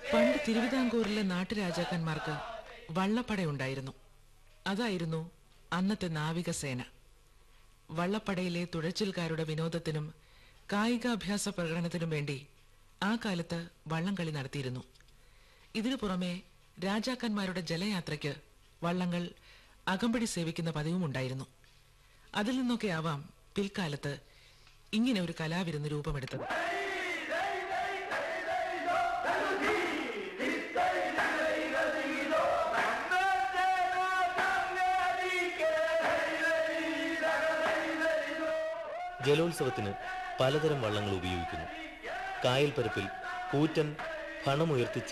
പണ്ട് തിരുവിതാംകൂറിലെ നാട്ടുരാജാക്കന്മാർക്ക് വള്ളപ്പടയുണ്ടായിരുന്നു അതായിരുന്നു അന്നത്തെ നാവികസേന വള്ളപ്പടയിലെ തുഴച്ചിൽക്കാരുടെ വിനോദത്തിനും കായികാഭ്യാസ പ്രകടനത്തിനും വേണ്ടി ആ കാലത്ത് വള്ളംകളി നടത്തിയിരുന്നു ഇതിനു പുറമെ രാജാക്കന്മാരുടെ ജലയാത്രയ്ക്ക് വള്ളങ്ങൾ അകമ്പടി സേവിക്കുന്ന പതിവുമുണ്ടായിരുന്നു അതിൽ നിന്നൊക്കെ ആവാം പിൽക്കാലത്ത് ഇങ്ങനെ ഒരു കലാവിരുന്ന് രൂപമെടുത്തത് ജലോത്സവത്തിന് പലതരം വള്ളങ്ങൾ ഉപയോഗിക്കുന്നു കായൽ പരപ്പിൽ കൂറ്റൻ ഫണമുയർത്തി